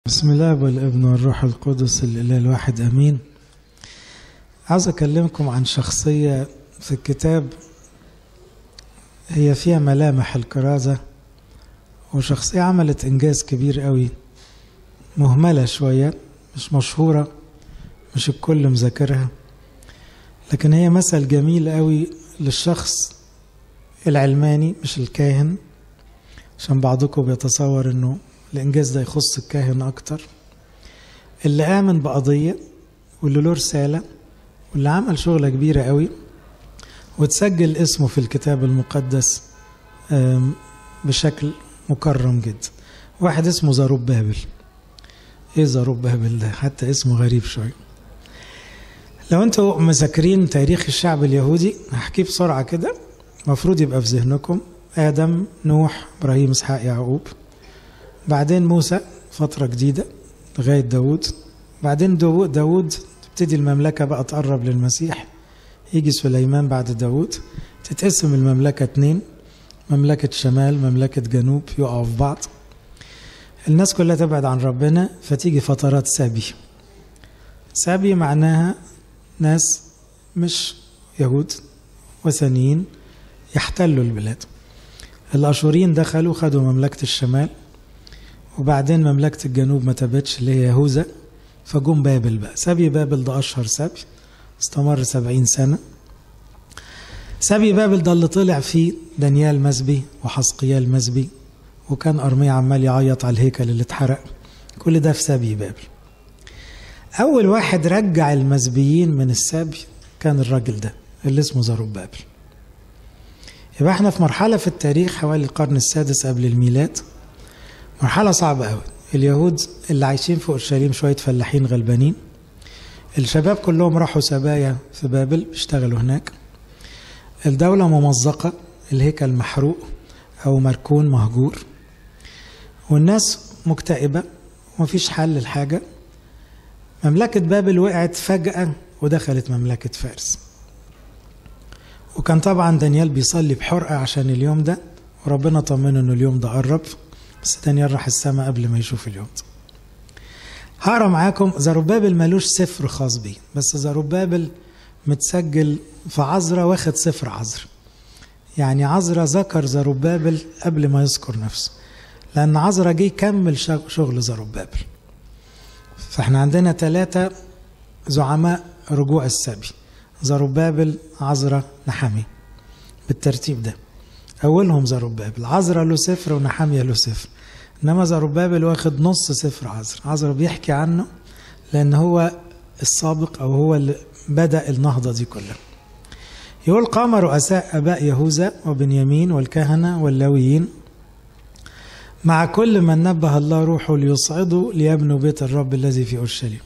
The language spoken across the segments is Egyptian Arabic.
بسم الله والابن والروح القدس الإله الواحد أمين عاوز أكلمكم عن شخصية في الكتاب هي فيها ملامح الكرازة وشخصية عملت إنجاز كبير قوي مهملة شوية مش مشهورة مش الكل مذاكرها لكن هي مثل جميل قوي للشخص العلماني مش الكاهن عشان بعضكم بيتصور انه الانجاز ده يخص الكاهن اكتر اللي امن بقضيه واللي له رساله واللي عمل شغله كبيره قوي وتسجل اسمه في الكتاب المقدس بشكل مكرم جدا واحد اسمه زاروب بابل ايه زاروب بابل ده حتى اسمه غريب شويه لو انتوا مذاكرين تاريخ الشعب اليهودي هحكيه بسرعه كده المفروض يبقى في ذهنكم ادم نوح ابراهيم اسحاق يعقوب بعدين موسى فتره جديده لغايه داوود بعدين داوود داوود تبتدي المملكه بقى تقرب للمسيح يجي سليمان بعد داوود تتقسم المملكه اتنين مملكه شمال مملكه جنوب يقعوا في بعض الناس كلها تبعد عن ربنا فتيجي فترات سابي سابي معناها ناس مش يهود وثنيين يحتلوا البلاد الاشوريين دخلوا خدوا مملكه الشمال وبعدين مملكه الجنوب ما تبتش اللي هي يهوذا فجم بابل بقى سبي بابل ده اشهر سبي استمر سبعين سنه سبي بابل ده اللي طلع فيه دانيال مسبي وحسقيال مسبي وكان أرميا عمال يعيط على الهيكل اللي اتحرق كل ده في سبي بابل أول واحد رجع المسبيين من السبي كان الراجل ده اللي اسمه زروبابل يبقى احنا في مرحلة في التاريخ حوالي القرن السادس قبل الميلاد مرحلة صعبة قوي اليهود اللي عايشين في أورشليم شوية فلاحين غلبانين الشباب كلهم راحوا سبايا في بابل بيشتغلوا هناك الدولة ممزقة الهيكل محروق أو مركون مهجور والناس مكتئبة ومفيش حل للحاجة مملكة بابل وقعت فجأة ودخلت مملكة فارس وكان طبعا دانيال بيصلي بحرقة عشان اليوم ده وربنا طمنه انه اليوم ده قرب بس دانيال راح السماء قبل ما يشوف اليوم ده هقرا معاكم زروبابل ملوش سفر خاص بيه بس زروبابل متسجل في عذرا واخد سفر عذرا يعني عذرا ذكر زروبابل قبل ما يذكر نفسه لأن عذرا جه يكمل شغل زروبابل فاحنا عندنا ثلاثة زعماء رجوع السبي زروبابل عذرا نحمي بالترتيب ده أولهم زروبابل عذرا له سفر ونحمية له سفر إنما زروبابل واخد نص سفر عذرا عذرا بيحكي عنه لأن هو السابق أو هو اللي بدأ النهضة دي كلها يقول قام رؤساء أباء يهوذا وبنيامين والكهنة واللاويين مع كل من نبه الله روحه ليصعدوا ليبنوا بيت الرب الذي في أورشليم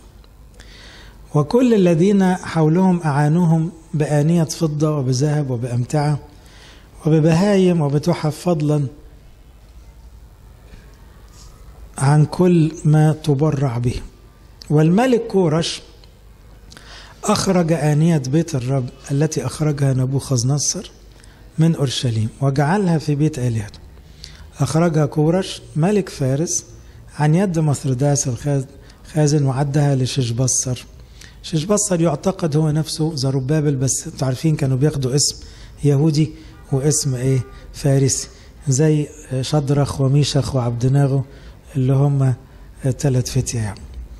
وكل الذين حولهم أعانوهم بآنية فضة وبذهب وبأمتعة وببهايم وبتحف فضلا عن كل ما تبرع به والملك كورش أخرج آنية بيت الرب التي أخرجها نبوخذ نصر من أورشليم وجعلها في بيت آلهته أخرجها كورش ملك فارس عن يد مثرداس الخازن وعدها لششبصر ششبصر يعتقد هو نفسه زروبابل بس انتوا عارفين كانوا بياخدوا اسم يهودي واسم ايه فارسي زي شدرخ وميشخ وعبدناغو اللي هم ثلاث فتية يعني.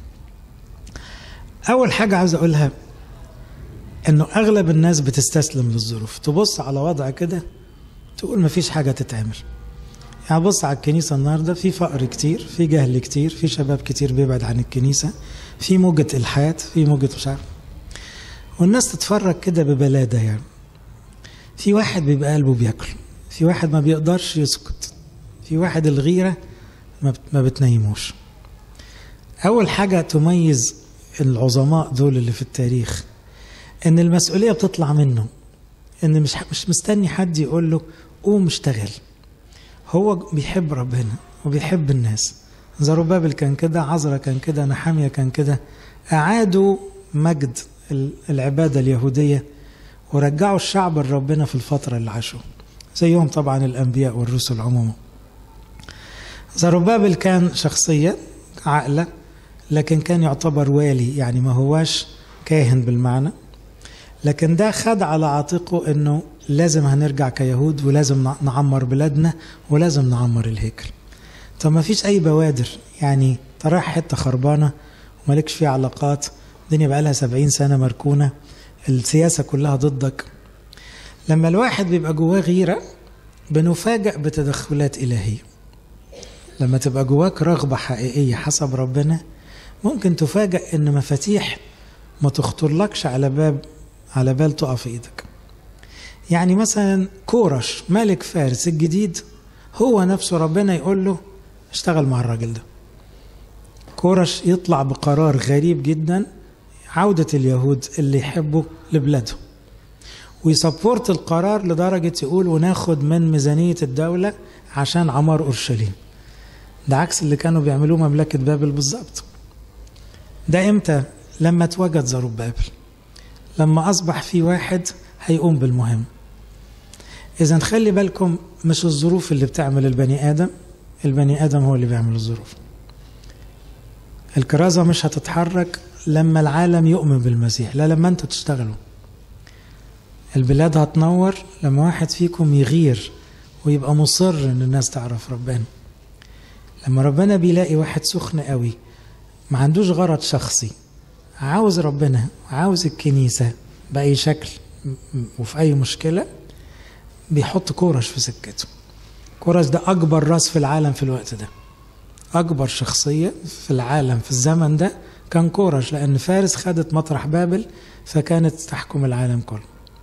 أول حاجة عاوز أقولها إنه أغلب الناس بتستسلم للظروف تبص على وضع كده تقول مفيش حاجة تتعمل يعني بص على الكنيسة النهاردة في فقر كتير في جهل كتير في شباب كتير بيبعد عن الكنيسة في موجة إلحاد في موجة مش عارف والناس تتفرج كده ببلادة يعني في واحد بيبقى قلبه بياكل في واحد ما بيقدرش يسكت في واحد الغيرة ما بتنيموش أول حاجة تميز العظماء دول اللي في التاريخ ان المسؤوليه بتطلع منه ان مش مش مستني حد يقول له قوم اشتغل هو بيحب ربنا وبيحب الناس زروبابل كان كده عزرا كان كده نحامية كان كده أعادوا مجد العبادة اليهودية ورجعوا الشعب لربنا في الفترة اللي عاشوا زيهم طبعا الأنبياء والرسل عموما زروبابل كان شخصية عاقلة لكن كان يعتبر والي يعني ما هواش كاهن بالمعنى لكن ده خد على عاتقه انه لازم هنرجع كيهود ولازم نعمر بلادنا ولازم نعمر الهيكل طب ما فيش اي بوادر يعني رايح حته خربانه ومالكش فيها علاقات الدنيا بقى لها 70 سنه مركونه السياسه كلها ضدك لما الواحد بيبقى جواه غيره بنفاجأ بتدخلات إلهية لما تبقى جواك رغبة حقيقية حسب ربنا ممكن تفاجأ إن مفاتيح ما تخطرلكش على باب على بال تقع في إيدك يعني مثلا كورش ملك فارس الجديد هو نفسه ربنا يقول له اشتغل مع الراجل ده كورش يطلع بقرار غريب جدا عودة اليهود اللي يحبوا لبلادهم ويسبورت القرار لدرجة يقول وناخد من ميزانية الدولة عشان عمار أورشليم ده عكس اللي كانوا بيعملوه مملكة بابل بالظبط ده امتى لما اتوجد زروبابل لما أصبح في واحد هيقوم بالمهم إذا خلي بالكم مش الظروف اللي بتعمل البني آدم البني آدم هو اللي بيعمل الظروف الكرازة مش هتتحرك لما العالم يؤمن بالمسيح لا لما انتوا تشتغلوا البلاد هتنور لما واحد فيكم يغير ويبقى مصر ان الناس تعرف ربنا لما ربنا بيلاقي واحد سخن قوي ما عندوش غرض شخصي عاوز ربنا عاوز الكنيسة بأي شكل وفي أي مشكلة بيحط كورش في سكته كورش ده أكبر راس في العالم في الوقت ده أكبر شخصية في العالم في الزمن ده كان كورش لأن فارس خدت مطرح بابل فكانت تحكم العالم كله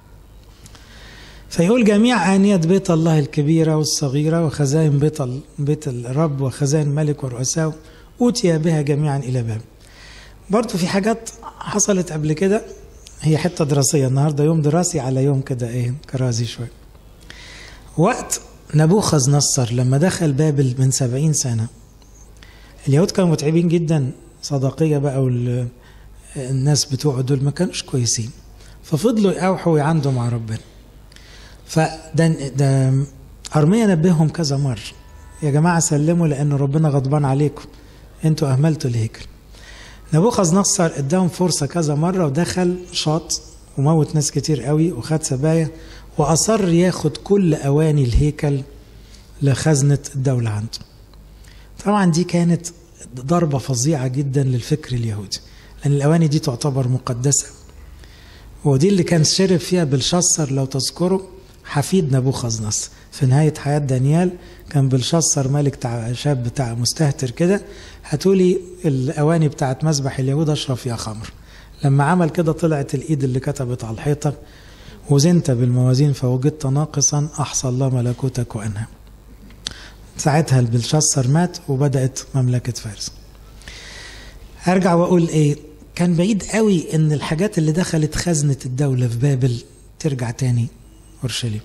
فيقول جميع آنية بيت الله الكبيرة والصغيرة وخزائن بيت بيت الرب وخزائن الملك ورؤسائه أوتي بها جميعا إلى باب برضو في حاجات حصلت قبل كده هي حتة دراسية النهاردة يوم دراسي على يوم كده إيه كرازي شوي وقت نبوخذ نصر لما دخل بابل من سبعين سنة اليهود كانوا متعبين جدا صداقية بقى والناس بتوعه دول ما كانوش كويسين ففضلوا يقاوحوا ويعندوا مع ربنا فده ده أرميا نبههم كذا مرة يا جماعة سلموا لأن ربنا غضبان عليكم انتوا أهملتوا الهيكل نبوخذ نصر اداهم فرصة كذا مرة ودخل شاط وموت ناس كتير قوي وخد سبايا وأصر ياخد كل أواني الهيكل لخزنة الدولة عنده طبعا دي كانت ضربة فظيعة جدا للفكر اليهودي لأن الأواني دي تعتبر مقدسة ودي اللي كان شرب فيها بلشصر لو تذكروا حفيد نبوخذ نصر في نهاية حياة دانيال كان بلشصر ملك بتاع شاب بتاع مستهتر كده هاتولي الأواني بتاعت مسبح اليهود أشرب فيها خمر لما عمل كده طلعت الإيد اللي كتبت على الحيطة وزنت بالموازين فوجدت ناقصا أحصى الله ملكوتك وأنهى ساعتها البلشصر مات وبدأت مملكة فارس أرجع وأقول إيه كان بعيد قوي إن الحاجات اللي دخلت خزنة الدولة في بابل ترجع تاني أورشليم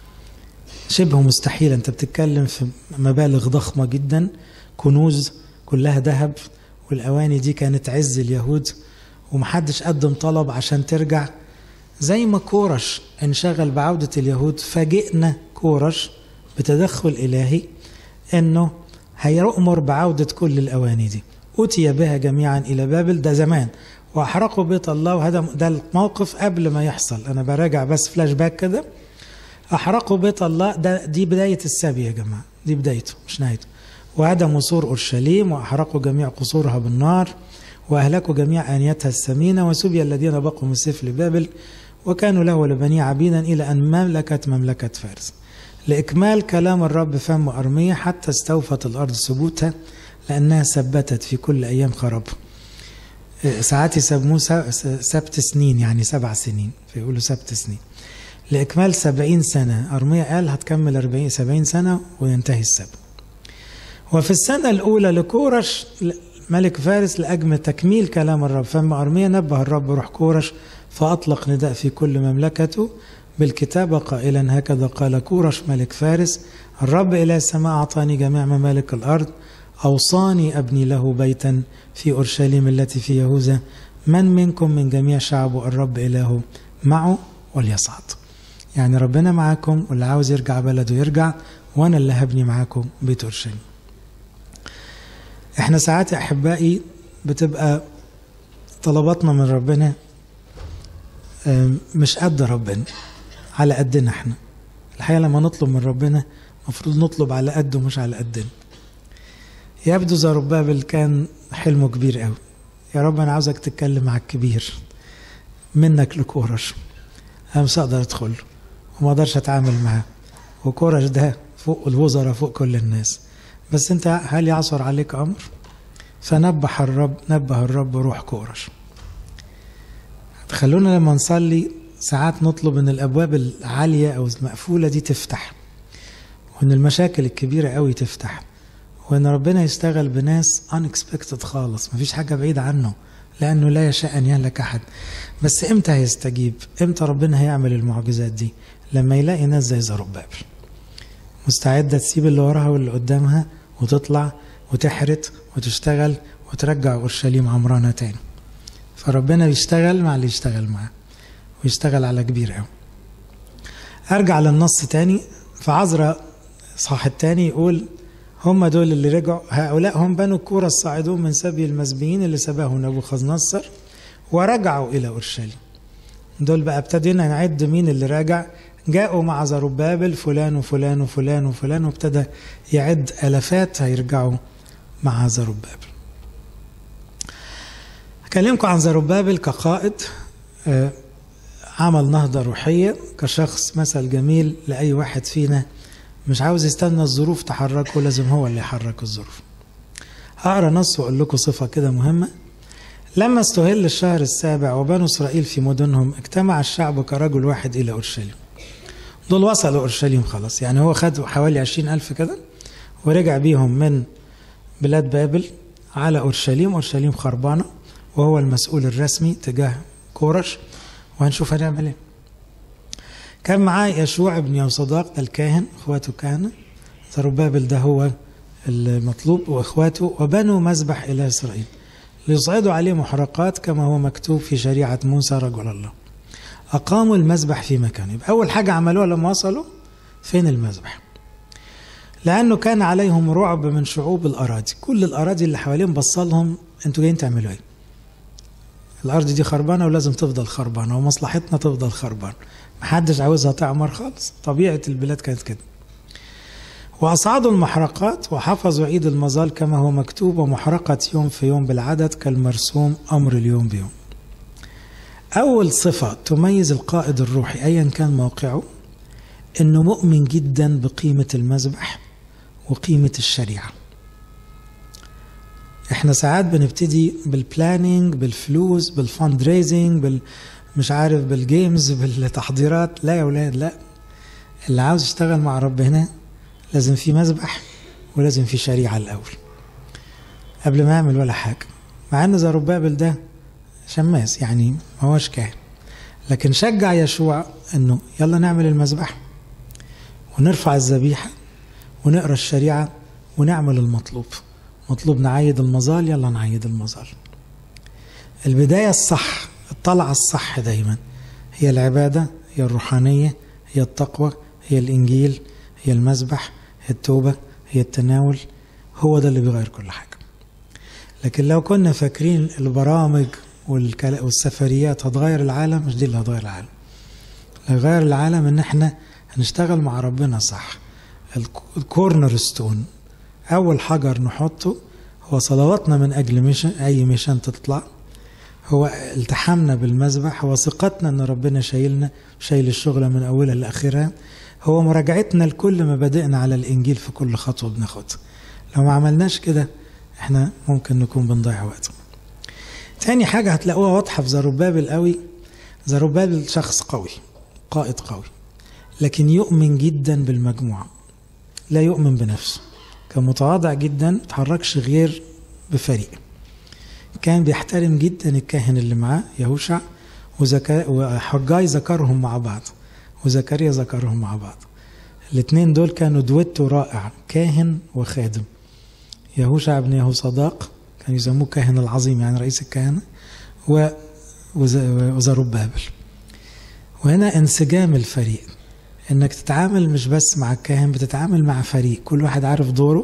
شبه مستحيل أنت بتتكلم في مبالغ ضخمة جدا كنوز كلها ذهب والأواني دي كانت عز اليهود ومحدش قدم طلب عشان ترجع زي ما كورش انشغل بعودة اليهود فاجئنا كورش بتدخل إلهي أنه هيأمر بعودة كل الأواني دي أتي بها جميعا إلى بابل ده زمان وأحرقوا بيت الله وهذا ده الموقف قبل ما يحصل أنا براجع بس فلاش باك كده أحرقوا بيت الله ده دي بداية السبي يا جماعة دي بدايته مش نهايته وهدموا سور أورشليم وأحرقوا جميع قصورها بالنار وأهلكوا جميع آنيتها الثمينة وسبي الذين بقوا من سيف لبابل وكانوا له ولبنيه عبيدا إلى أن ملكت مملكة فارس لإكمال كلام الرب فم أرمية حتى استوفت الأرض ثبوتها لأنها ثبتت في كل أيام خراب ساعات يسموه سبت سنين يعني سبع سنين فيقولوا سبت سنين لإكمال سبعين سنة أرمية قال هتكمل أربعين سبعين سنة وينتهي السبت وفي السنة الأولى لكورش ملك فارس لأجل تكميل كلام الرب فما أرمية نبه الرب روح كورش فأطلق نداء في كل مملكته بالكتابة قائلا هكذا قال كورش ملك فارس الرب إلى السماء أعطاني جميع ممالك الأرض أوصاني أبني له بيتا في أورشليم التي في يهوذا من منكم من جميع شعبه الرب إلهه معه وليصعد يعني ربنا معاكم واللي عاوز يرجع بلده يرجع وأنا اللي هبني معاكم بيت أورشليم احنا ساعات يا احبائي بتبقى طلباتنا من ربنا مش قد ربنا على قدنا احنا الحقيقه لما نطلب من ربنا المفروض نطلب على قده مش على قدنا يبدو زربابل كان حلمه كبير قوي يا رب انا عاوزك تتكلم مع الكبير منك لكورش انا مش هقدر ادخل له وما اقدرش اتعامل معاه وكورش ده فوق الوزراء فوق كل الناس بس انت هل يعصر عليك امر فنبح الرب نبه الرب روح كورش خلونا لما نصلي ساعات نطلب ان الابواب العاليه او المقفوله دي تفتح وان المشاكل الكبيره قوي تفتح وان ربنا يشتغل بناس unexpected خالص مفيش حاجه بعيده عنه لانه لا يشاء ان يهلك احد بس امتى هيستجيب امتى ربنا هيعمل المعجزات دي لما يلاقي ناس زي زربابل مستعده تسيب اللي وراها واللي قدامها وتطلع وتحرت وتشتغل وترجع اورشليم عمرانه تاني فربنا بيشتغل مع اللي يشتغل معاه ويشتغل على كبير قوي ارجع للنص تاني فعذرا صاح التاني يقول هم دول اللي رجعوا هؤلاء هم بنو الكورة الصاعدون من سبي المسبيين اللي سباه نبوخذ نصر ورجعوا إلى أورشليم دول بقى ابتدينا نعد مين اللي راجع جاءوا مع زربابل فلان وفلان وفلان وفلان وابتدى يعد ألفات هيرجعوا مع زربابل أكلمكم عن زربابل كقائد عمل نهضة روحية كشخص مثل جميل لأي واحد فينا مش عاوز يستنى الظروف تحركه لازم هو اللي يحرك الظروف هقرا نص واقول لكم صفه كده مهمه لما استهل الشهر السابع وبنو اسرائيل في مدنهم اجتمع الشعب كرجل واحد الى اورشليم دول وصلوا اورشليم خلاص يعني هو خد حوالي عشرين الف كده ورجع بيهم من بلاد بابل على اورشليم اورشليم خربانه وهو المسؤول الرسمي تجاه كورش وهنشوف هنعمل ايه كان معاه يشوع بن يوصداق ده الكاهن اخواته كهنه زربابل ده هو المطلوب واخواته وبنوا مذبح الى اسرائيل ليصعدوا عليه محرقات كما هو مكتوب في شريعه موسى رجل الله اقاموا المذبح في مكانه يبقى اول حاجه عملوها لما وصلوا فين المذبح لانه كان عليهم رعب من شعوب الاراضي كل الاراضي اللي حواليهم بصلهم انتوا جايين تعملوا ايه الارض دي خربانه ولازم تفضل خربانه ومصلحتنا تفضل خربانه محدش عاوزها تعمر خالص طبيعة البلاد كانت كده وأصعدوا المحرقات وحفظوا عيد المظال كما هو مكتوب ومحرقة يوم في يوم بالعدد كالمرسوم أمر اليوم بيوم أول صفة تميز القائد الروحي أيا كان موقعه أنه مؤمن جدا بقيمة المذبح وقيمة الشريعة احنا ساعات بنبتدي بالبلاننج بالفلوس بالفند ريزنج بال مش عارف بالجيمز بالتحضيرات لا يا ولاد لا اللي عاوز يشتغل مع ربنا لازم في مذبح ولازم في شريعة الأول قبل ما يعمل ولا حاجة مع أن زربابل ده شماس يعني ما هوش كاهن لكن شجع يشوع أنه يلا نعمل المذبح ونرفع الذبيحة ونقرأ الشريعة ونعمل المطلوب مطلوب نعيد المظال يلا نعيد المظال البداية الصح الطلعة الصح دايما هي العبادة هي الروحانية هي التقوى هي الإنجيل هي المذبح هي التوبة هي التناول هو ده اللي بيغير كل حاجة لكن لو كنا فاكرين البرامج والسفريات هتغير العالم مش دي اللي هتغير العالم اللي هيغير العالم ان احنا هنشتغل مع ربنا صح الكورنر ستون اول حجر نحطه هو صلواتنا من اجل ميشن اي ميشن تطلع هو التحامنا بالمذبح هو ثقتنا ان ربنا شايلنا شايل الشغله من اولها لاخرها هو مراجعتنا لكل مبادئنا على الانجيل في كل خطوه بناخدها لو ما عملناش كده احنا ممكن نكون بنضيع وقت تاني حاجة هتلاقوها واضحة في زربابل قوي زربابل شخص قوي قائد قوي لكن يؤمن جدا بالمجموعة لا يؤمن بنفسه كان متواضع جدا ما تحركش غير بفريق كان بيحترم جدا الكاهن اللي معاه يهوشع وزكا وحجاي ذكرهم مع بعض وزكريا ذكرهم مع بعض الاثنين دول كانوا دويتو رائع كاهن وخادم يهوشع بن يهوصداق كان يسموه كاهن العظيم يعني رئيس الكهنة و وزربابل وهنا انسجام الفريق انك تتعامل مش بس مع الكاهن بتتعامل مع فريق كل واحد عارف دوره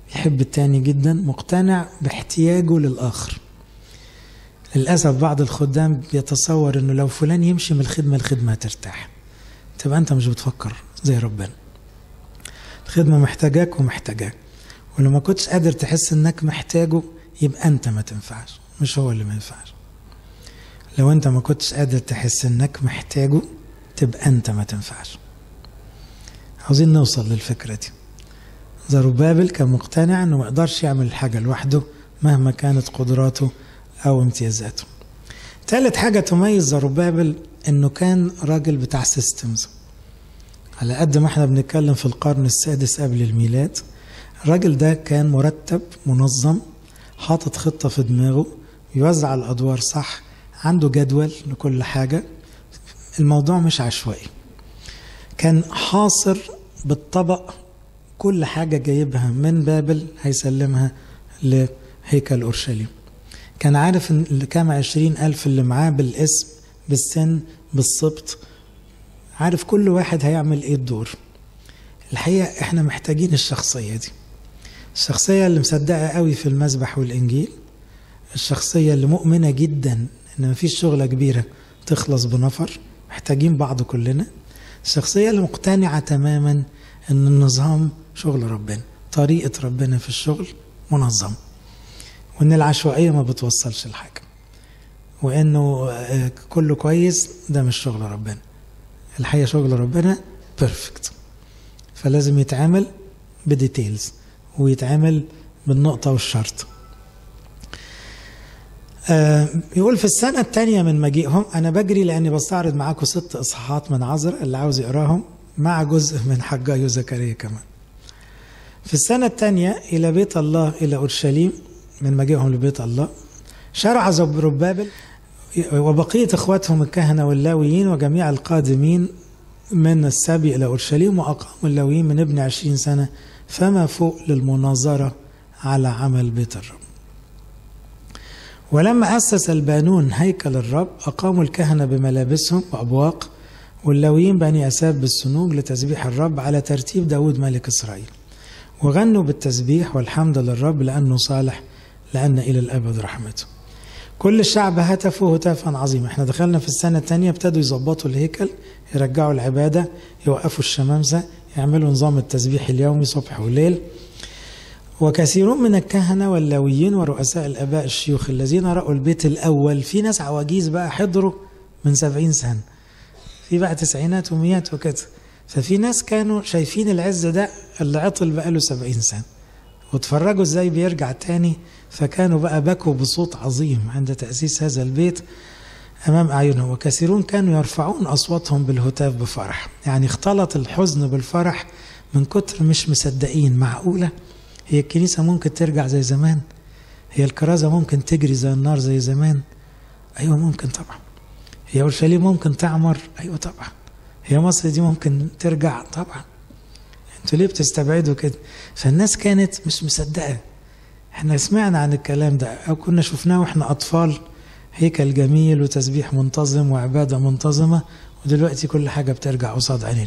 يحب التاني جدا مقتنع باحتياجه للآخر للأسف بعض الخدام بيتصور أنه لو فلان يمشي من الخدمة الخدمة ترتاح تبقى أنت مش بتفكر زي ربنا الخدمة محتاجاك ومحتاجاك ولو ما كنتش قادر تحس انك محتاجه يبقى انت ما تنفعش مش هو اللي ما ينفعش لو انت ما كنتش قادر تحس انك محتاجه تبقى انت ما تنفعش عاوزين نوصل للفكرة دي زروبابل كان مقتنع انه ما يقدرش يعمل الحاجة لوحده مهما كانت قدراته او امتيازاته ثالث حاجة تميز زروبابل انه كان راجل بتاع سيستمز على قد ما احنا بنتكلم في القرن السادس قبل الميلاد الراجل ده كان مرتب منظم حاطط خطة في دماغه يوزع الأدوار صح عنده جدول لكل حاجة الموضوع مش عشوائي كان حاصر بالطبق كل حاجة جايبها من بابل هيسلمها لهيكل أورشليم كان عارف ان كام عشرين ألف اللي معاه بالاسم بالسن بالسبط عارف كل واحد هيعمل ايه الدور الحقيقة احنا محتاجين الشخصية دي الشخصية اللي مصدقة قوي في المسبح والإنجيل الشخصية اللي مؤمنة جدا إن مفيش شغلة كبيرة تخلص بنفر محتاجين بعض كلنا الشخصية اللي مقتنعة تماما إن النظام شغل ربنا طريقة ربنا في الشغل منظم وإن العشوائية ما بتوصلش لحاجة وإنه كله كويس ده مش شغل ربنا الحقيقة شغل ربنا بيرفكت فلازم يتعامل بديتيلز ويتعامل بالنقطة والشرط آه يقول في السنة الثانية من مجيئهم أنا بجري لأني بستعرض معاكم ست إصحاحات من عذر اللي عاوز يقراهم مع جزء من حجاي وزكريا كمان في السنة الثانية إلى بيت الله إلى أورشليم من مجيئهم لبيت الله شرع زبربابل وبقية إخواتهم الكهنة واللاويين وجميع القادمين من السبي إلى أورشليم وأقاموا اللاويين من ابن عشرين سنة فما فوق للمناظرة على عمل بيت الرب ولما أسس البانون هيكل الرب أقاموا الكهنة بملابسهم وأبواق واللاويين بني أساب بالسنوج لتسبيح الرب على ترتيب داود ملك إسرائيل وغنوا بالتسبيح والحمد للرب لأنه صالح لأن إلى الأبد رحمته كل الشعب هتفوا هتافا عظيما احنا دخلنا في السنة الثانية ابتدوا يظبطوا الهيكل يرجعوا العبادة يوقفوا الشمامسة يعملوا نظام التسبيح اليومي صبح وليل وكثيرون من الكهنة واللاويين ورؤساء الآباء الشيوخ الذين رأوا البيت الأول في ناس عواجيز بقى حضروا من سبعين سنة في بقى تسعينات وميات وكده ففي ناس كانوا شايفين العز ده اللي عطل بقاله سبعين سنة واتفرجوا ازاي بيرجع تاني فكانوا بقى بكوا بصوت عظيم عند تأسيس هذا البيت أمام أعينهم وكثيرون كانوا يرفعون أصواتهم بالهتاف بفرح يعني اختلط الحزن بالفرح من كتر مش مصدقين معقولة هي الكنيسة ممكن ترجع زي زمان هي الكرازة ممكن تجري زي النار زي زمان أيوة ممكن طبعا هي أورشليم ممكن تعمر أيوة طبعا هي مصر دي ممكن ترجع طبعا انتوا ليه بتستبعدوا كده فالناس كانت مش مصدقة احنا سمعنا عن الكلام ده أو كنا شفناه واحنا أطفال هيكل جميل وتسبيح منتظم وعبادة منتظمة ودلوقتي كل حاجة بترجع قصاد عينينا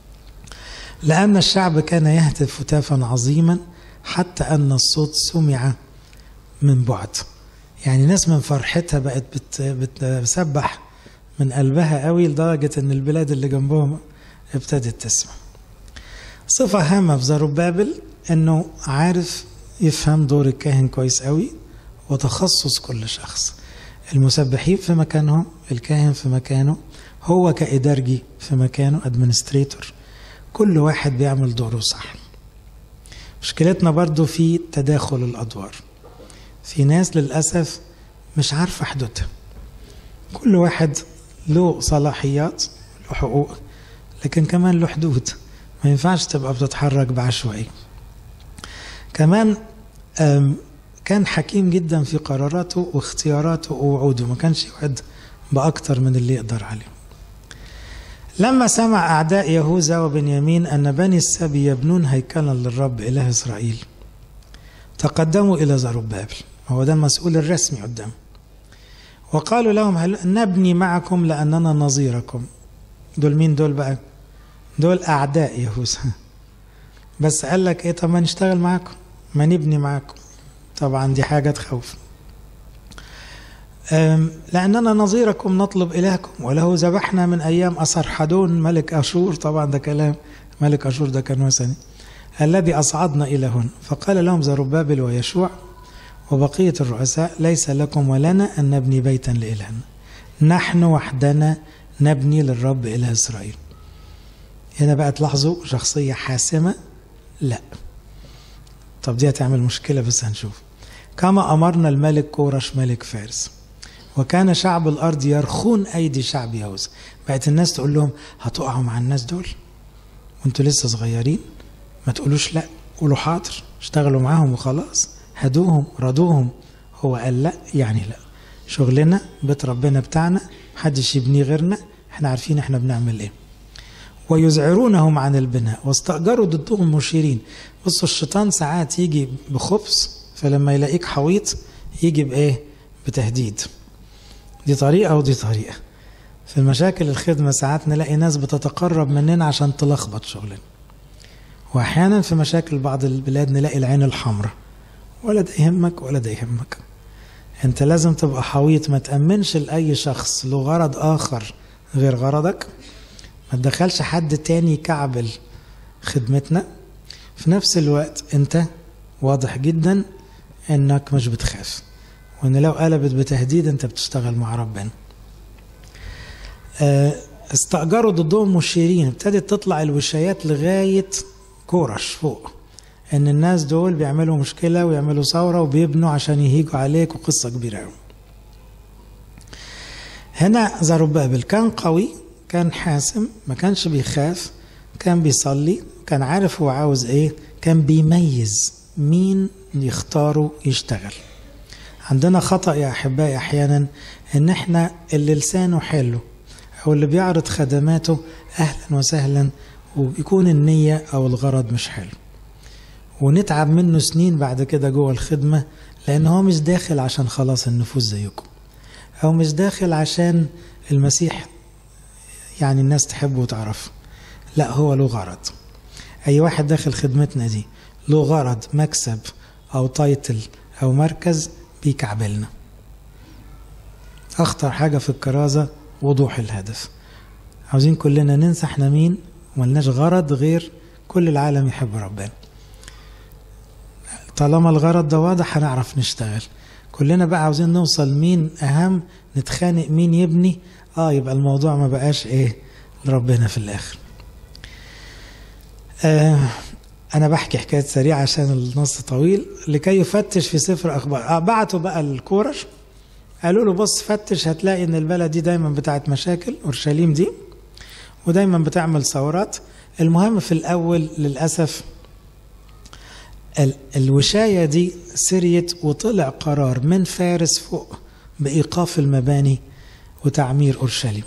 لأن الشعب كان يهتف هتافا عظيما حتى أن الصوت سمع من بعد يعني ناس من فرحتها بقت بت بتسبح من قلبها قوي لدرجة أن البلاد اللي جنبهم ابتدت تسمع صفة هامة في زروبابل أنه عارف يفهم دور الكاهن كويس قوي وتخصص كل شخص المسبحين في مكانهم الكاهن في مكانه هو كإدارجي في مكانه ادمنستريتور كل واحد بيعمل دوره صح مشكلتنا برضو في تداخل الأدوار في ناس للأسف مش عارفة حدودها كل واحد له صلاحيات له حقوق لكن كمان له حدود ما ينفعش تبقى بتتحرك بعشوائي كمان كان حكيم جدا في قراراته واختياراته ووعوده ما كانش يوعد بأكتر من اللي يقدر عليه لما سمع أعداء يهوذا وبنيامين أن بني السبي يبنون هيكلا للرب إله إسرائيل تقدموا إلى زربابل هو ده المسؤول الرسمي قدام وقالوا لهم هل نبني معكم لأننا نظيركم دول مين دول بقى دول أعداء يهوذا بس قال لك إيه طب ما نشتغل معاكم ما نبني معاكم طبعا دي حاجة تخوف لأننا نظيركم نطلب إلهكم وله ذبحنا من أيام أسرحدون ملك أشور طبعا ده كلام ملك أشور ده كان وثني الذي أصعدنا إلى هنا فقال لهم زربابل ويشوع وبقية الرؤساء ليس لكم ولنا أن نبني بيتا لإلهنا نحن وحدنا نبني للرب إله إسرائيل هنا بقى تلاحظوا شخصية حاسمة لا طب دي هتعمل مشكلة بس هنشوف كما أمرنا الملك كورش ملك فارس وكان شعب الأرض يرخون أيدي شعب يهوذا بقت الناس تقول لهم هتقعوا مع الناس دول وانتوا لسه صغيرين ما تقولوش لا قولوا حاضر اشتغلوا معاهم وخلاص هدوهم رضوهم هو قال لا يعني لا شغلنا بيت ربنا بتاعنا محدش يبنيه غيرنا احنا عارفين احنا بنعمل ايه ويزعرونهم عن البناء واستأجروا ضدهم مشيرين بصوا الشيطان ساعات يجي بخبث فلما يلاقيك حويط يجي بايه بتهديد دي طريقة ودي طريقة في المشاكل الخدمة ساعات نلاقي ناس بتتقرب مننا عشان تلخبط شغلنا واحيانا في مشاكل بعض البلاد نلاقي العين الحمراء ولا ده يهمك ولا ده يهمك انت لازم تبقى حويط ما تأمنش لأي شخص له غرض آخر غير غرضك ما تدخلش حد تاني يكعبل خدمتنا في نفس الوقت انت واضح جدا انك مش بتخاف وان لو قلبت بتهديد انت بتشتغل مع ربنا استأجروا ضدهم مشيرين ابتدت تطلع الوشايات لغاية كورش فوق ان الناس دول بيعملوا مشكلة ويعملوا ثورة وبيبنوا عشان يهيجوا عليك وقصة كبيرة قوي هنا زربابل كان قوي كان حاسم ما كانش بيخاف كان بيصلي كان عارف هو عاوز ايه كان بيميز مين يختاره يشتغل عندنا خطأ يا أحبائي أحيانا إن إحنا اللي لسانه حلو أو اللي بيعرض خدماته أهلا وسهلا ويكون النية أو الغرض مش حلو ونتعب منه سنين بعد كده جوه الخدمة لأن هو مش داخل عشان خلاص النفوس زيكم أو مش داخل عشان المسيح يعني الناس تحبه وتعرفه لا هو له غرض أي واحد داخل خدمتنا دي له غرض مكسب أو تايتل أو مركز بيكعبلنا أخطر حاجة في الكرازة وضوح الهدف عاوزين كلنا ننسى احنا مين وملناش غرض غير كل العالم يحب ربنا طالما الغرض ده واضح هنعرف نشتغل كلنا بقى عاوزين نوصل مين أهم نتخانق مين يبني اه يبقى الموضوع ما بقاش ايه لربنا في الآخر آه أنا بحكي حكاية سريعة عشان النص طويل لكي يفتش في سفر أخبار آه بعتوا بقى الكورش قالوا له بص فتش هتلاقي إن البلد دي دايما بتاعت مشاكل أورشليم دي ودايما بتعمل ثورات المهم في الأول للأسف الوشاية دي سريت وطلع قرار من فارس فوق بإيقاف المباني وتعمير أورشليم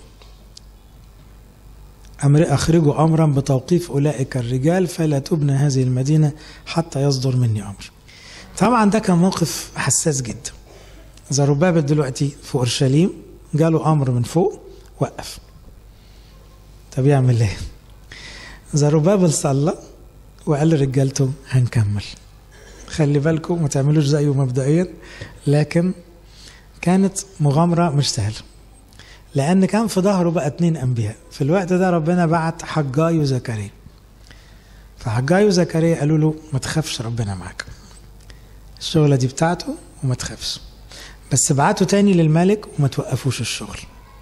أمر أخرجوا أمرا بتوقيف أولئك الرجال فلا تبنى هذه المدينة حتى يصدر مني أمر طبعا ده كان موقف حساس جدا زربابل دلوقتي في أورشليم جاله أمر من فوق وقف طب يعمل ايه زربابل صلى وقال لرجالته هنكمل خلي بالكم ما تعملوش زيه مبدئيا لكن كانت مغامرة مش سهلة لأن كان في ظهره بقى اتنين أنبياء في الوقت ده ربنا بعت حجاي وزكريا فحجاي وزكريا قالوا له ما تخافش ربنا معاك الشغلة دي بتاعته وما تخافش بس ابعته تاني للملك وما توقفوش الشغل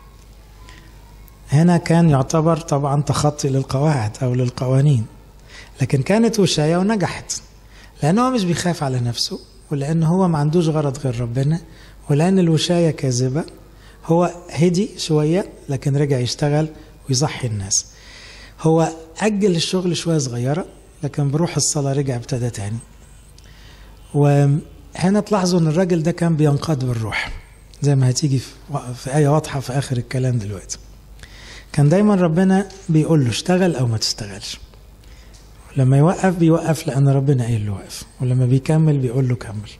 هنا كان يعتبر طبعا تخطي للقواعد أو للقوانين لكن كانت وشاية ونجحت لأنه هو مش بيخاف على نفسه ولأن هو ما عندوش غرض غير ربنا ولأن الوشاية كاذبة هو هدي شوية لكن رجع يشتغل ويصحي الناس هو أجل الشغل شوية صغيرة لكن بروح الصلاة رجع ابتدى تاني وهنا تلاحظوا ان الراجل ده كان بينقاد بالروح زي ما هتيجي في آية واضحة في آخر الكلام دلوقتي كان دايما ربنا بيقول له اشتغل أو ما تشتغلش لما يوقف بيوقف لأن ربنا قايل له وقف ولما بيكمل بيقول له كمل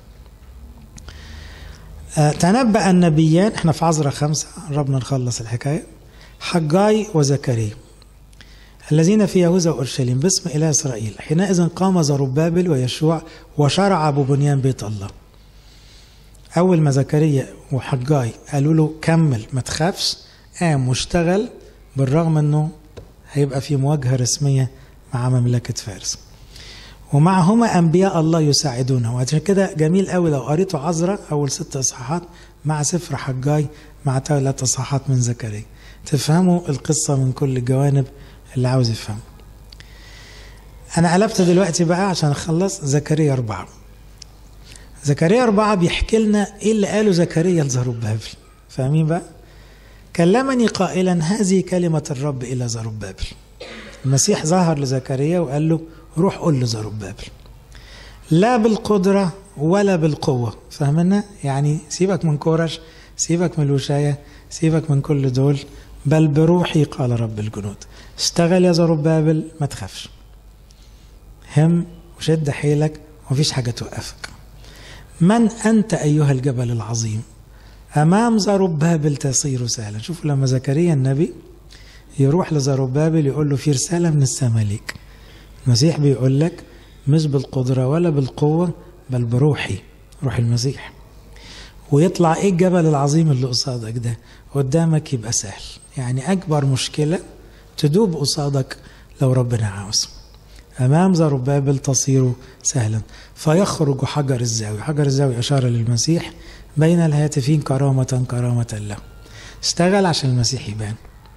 آه تنبأ النبيان احنا في عذرة خمسة قربنا نخلص الحكاية حجاي وزكريا الذين في يهوذا وأورشليم باسم إله إسرائيل حينئذ قام زربابل ويشوع وشرع ببنيان بيت الله أول ما زكريا وحجاي قالوا له كمل ما تخافش قام واشتغل بالرغم أنه هيبقى في مواجهة رسمية مع مملكة فارس ومعهما أنبياء الله يساعدونه وعشان كده جميل قوي لو قريتوا عذراء أول ست إصحاحات مع سفر حجاي مع ثلاث إصحاحات من زكريا تفهموا القصة من كل الجوانب اللي عاوز يفهمه أنا قلبت دلوقتي بقى عشان أخلص زكريا أربعة زكريا أربعة بيحكي لنا إيه اللي قاله زكريا لزربابل فاهمين بقى؟ كلمني قائلا هذه كلمة الرب إلى زربابل المسيح ظهر لزكريا وقال له روح قول لزربابل لا بالقدرة ولا بالقوة فاهمنا؟ يعني سيبك من كورش سيبك من الوشاية سيبك من كل دول بل بروحي قال رب الجنود اشتغل يا زربابل ما تخافش هم وشد حيلك ومفيش حاجة توقفك من أنت أيها الجبل العظيم أمام زربابل تصير سهلا شوفوا لما زكريا النبي يروح لزربابل يقول له في رسالة من السماء ليك المسيح بيقول لك مش بالقدرة ولا بالقوة بل بروحي روح المسيح ويطلع ايه الجبل العظيم اللي قصادك ده قدامك يبقى سهل يعني اكبر مشكلة تدوب قصادك لو ربنا عاوز امام زربابل تصير سهلا فيخرج حجر الزاوية حجر الزاوية اشار للمسيح بين الهاتفين كرامة كرامة له اشتغل عشان المسيح يبان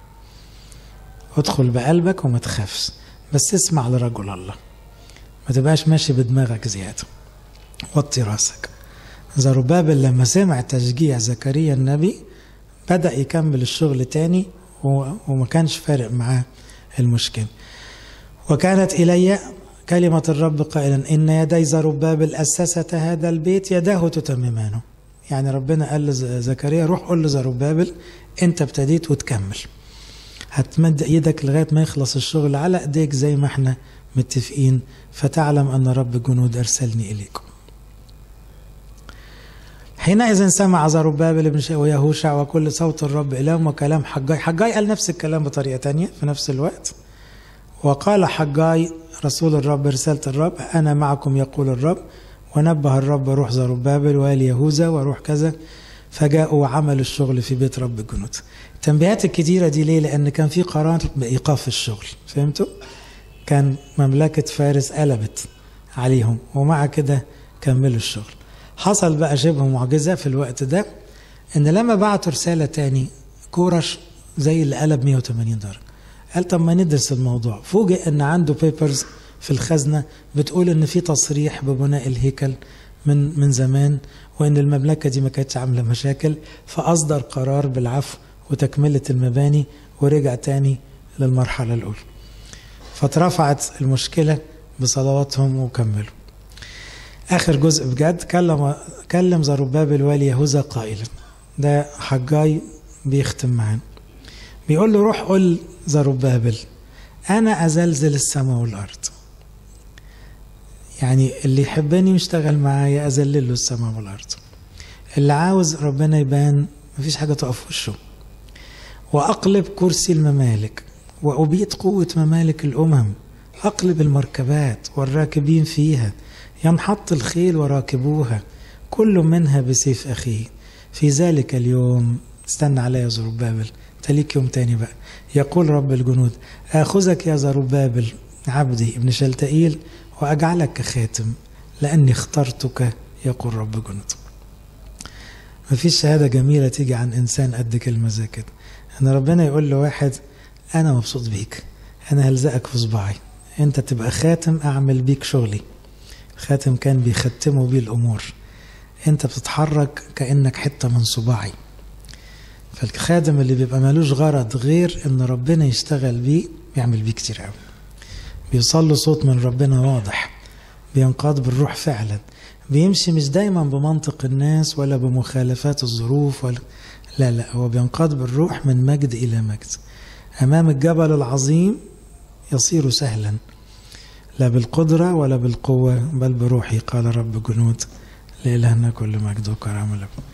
ادخل بقلبك وما تخافش بس اسمع لرجل الله ما تبقاش ماشي بدماغك زيادة وطي راسك زربابل لما سمع تشجيع زكريا النبي بدأ يكمل الشغل تاني وما كانش فارق معاه المشكلة وكانت إلي كلمة الرب قائلا إن يدي زربابل أسست هذا البيت يداه تتممانه يعني ربنا قال لزكريا روح قول لزربابل أنت ابتديت وتكمل هتمد ايدك لغايه ما يخلص الشغل على ايديك زي ما احنا متفقين فتعلم ان رب الجنود ارسلني اليكم. حينئذ سمع زربابل بن ويهوشع وكل صوت الرب إلههم وكلام حجاي حجاي قال نفس الكلام بطريقة تانية في نفس الوقت وقال حجاي رسول الرب رسالة الرب أنا معكم يقول الرب ونبه الرب روح زربابل وآل يهوذا وروح كذا فجاءوا وعملوا الشغل في بيت رب الجنود التنبيهات الكتيرة دي ليه لأن كان في قرار بإيقاف الشغل فهمتوا كان مملكة فارس قلبت عليهم ومع كده كملوا الشغل حصل بقى شبه معجزة في الوقت ده ان لما بعتوا رسالة تاني كورش زي اللي قلب 180 درجة قال طب ما ندرس الموضوع فوجئ ان عنده بيبرز في الخزنة بتقول ان في تصريح ببناء الهيكل من من زمان وان المملكة دي ما كانتش عاملة مشاكل فاصدر قرار بالعفو وتكملة المباني ورجع تاني للمرحلة الأولى فاترفعت المشكلة بصلواتهم وكملوا آخر جزء بجد كلم كلم زربابل والي يهوذا قائلا ده حجاي بيختم معانا بيقول له روح قول زربابل أنا أزلزل السماء والأرض يعني اللي يحبني ويشتغل معايا أذلل له السماء والأرض اللي عاوز ربنا يبان مفيش حاجة تقف في وشه وأقلب كرسي الممالك وأبيد قوة ممالك الأمم أقلب المركبات والراكبين فيها ينحط الخيل وراكبوها كل منها بسيف أخيه في ذلك اليوم استنى عليا يا زربابل تليك يوم تاني بقى يقول رب الجنود آخذك يا زربابل عبدي ابن شلتئيل وأجعلك كخاتم لأني اخترتك يقول رب جنود مفيش شهادة جميلة تيجي عن إنسان قد كلمة زي كده ان ربنا يقول لواحد انا مبسوط بيك انا هلزقك في صباعي انت تبقى خاتم اعمل بيك شغلي خاتم كان بيختموا بيه الامور انت بتتحرك كانك حته من صباعي فالخادم اللي بيبقى مالوش غرض غير ان ربنا يشتغل بيه بيعمل بيه كتير قوي بيوصل له صوت من ربنا واضح بينقاد بالروح فعلا بيمشي مش دايما بمنطق الناس ولا بمخالفات الظروف ولا لا لا هو بينقاد بالروح من مجد إلى مجد أمام الجبل العظيم يصير سهلا لا بالقدرة ولا بالقوة بل بروحي قال رب جنود لإلهنا كل مجد وكرامة لكم